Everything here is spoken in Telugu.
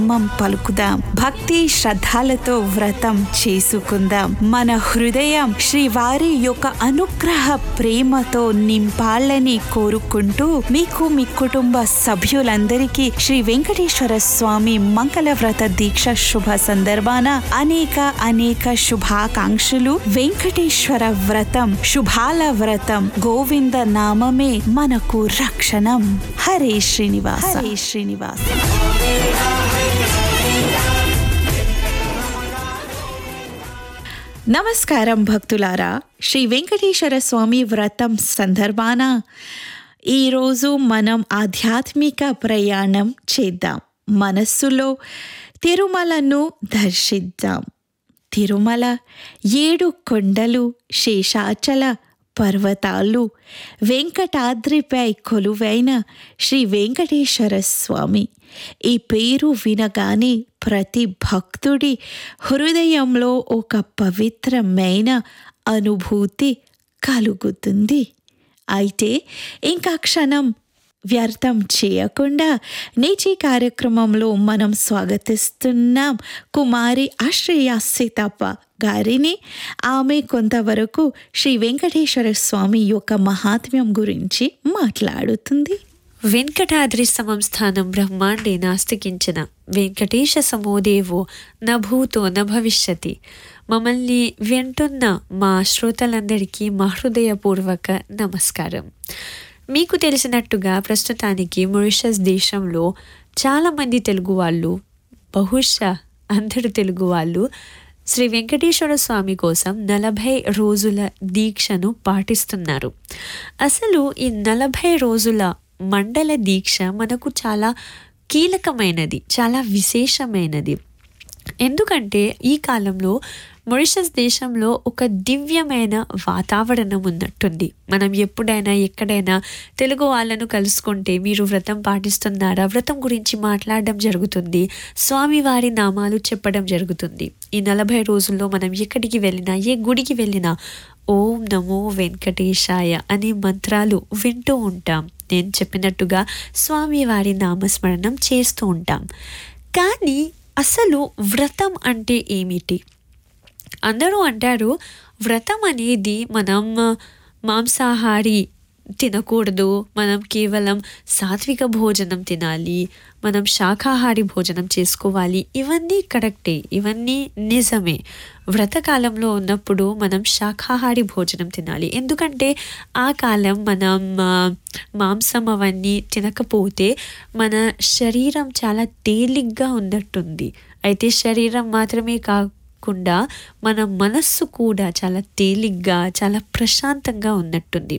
నామం పలుకుదాం భక్తి శ్రద్ధలతో వ్రతం చేసుకుందాం మన హృదయం శ్రీవారి యొక్క అనుగ్రహ ప్రేమతో నింపాలని కోరుకుంటూ మీకు మీ కుటుంబ సభ్యులందరికీ శ్రీ వెంకటేశ్వర స్వామి మంగళ వ్రత దీక్ష శుభ సందర్భాన అనేక అనేక శుభాకాంక్షలు వెంకటేశ్వర వ్రతం శుభాల వ్రతం గోవింద నామమే మనకు రక్షణం హరే శ్రీనివాస హరే శ్రీనివాస నమస్కారం భక్తులారా శ్రీ వెంకటేశ్వర స్వామి వ్రతం సందర్భాన ఈరోజు మనం ఆధ్యాత్మిక ప్రయాణం చేద్దాం మనస్సులో తిరుమలను దర్శిద్దాం తిరుమల ఏడు కొండలు శేషాచల పర్వతాలు వెంకటాద్రిపై కొలువైన శ్రీ వెంకటేశ్వర స్వామి ఈ పేరు వినగానే ప్రతి భక్తుడి హృదయంలో ఒక పవిత్రమైన అనుభూతి కలుగుతుంది అయితే ఇంకా క్షణం వ్యర్థం చేయకుండా నేటి కార్యక్రమంలో మనం స్వాగతిస్తున్నాం కుమారి ఆశ్రయ సీతప్ప గారిని ఆమె కొంతవరకు శ్రీ వెంకటేశ్వర స్వామి యొక్క మహాత్మ్యం గురించి మాట్లాడుతుంది వెంకటాద్రి సంస్థానం బ్రహ్మాండే నాస్తికించిన వెంకటేశ సమోదేవో న భూతో న భవిష్యతి మమ్మల్ని వింటున్న మా శ్రోతలందరికీ మా హృదయపూర్వక నమస్కారం మీకు తెలిసినట్టుగా ప్రస్తుతానికి మొరిషస్ దేశంలో చాలామంది తెలుగు వాళ్ళు బహుశా అందరు తెలుగు వాళ్ళు శ్రీ వెంకటేశ్వర స్వామి కోసం నలభై రోజుల దీక్షను పాటిస్తున్నారు అసలు ఈ నలభై రోజుల మండల దీక్ష మనకు చాలా కీలకమైనది చాలా విశేషమైనది ఎందుకంటే ఈ కాలంలో మొరిషస్ దేశంలో ఒక దివ్యమైన వాతావరణం ఉన్నట్టుంది మనం ఎప్పుడైనా ఎక్కడైనా తెలుగు వాళ్ళను కలుసుకుంటే మీరు వ్రతం పాటిస్తున్నారా వ్రతం గురించి మాట్లాడడం జరుగుతుంది స్వామివారి నామాలు చెప్పడం జరుగుతుంది ఈ నలభై రోజుల్లో మనం ఎక్కడికి వెళ్ళినా ఏ గుడికి వెళ్ళినా ఓం నమో వెంకటేశాయ అనే మంత్రాలు వింటూ ఉంటాం నేను చెప్పినట్టుగా స్వామివారి నామస్మరణం చేస్తూ ఉంటాం కానీ అసలు వ్రతం అంటే ఏమిటి అందరూ అంటారు వ్రతం అనేది మనం మాంసాహారి తినకూడదు మనం కేవలం సాత్విక భోజనం తినాలి మనం శాకాహారి భోజనం చేసుకోవాలి ఇవన్నీ కరెక్టే ఇవన్నీ నిజమే వ్రతకాలంలో ఉన్నప్పుడు మనం శాకాహారి భోజనం తినాలి ఎందుకంటే ఆ కాలం మనం మాంసం అవన్నీ తినకపోతే మన శరీరం చాలా తేలిగ్గా ఉన్నట్టుంది అయితే శరీరం మాత్రమే కా కాకుండా మన మనస్సు కూడా చాలా తేలిగ్గా చాలా ప్రశాంతంగా ఉన్నట్టుంది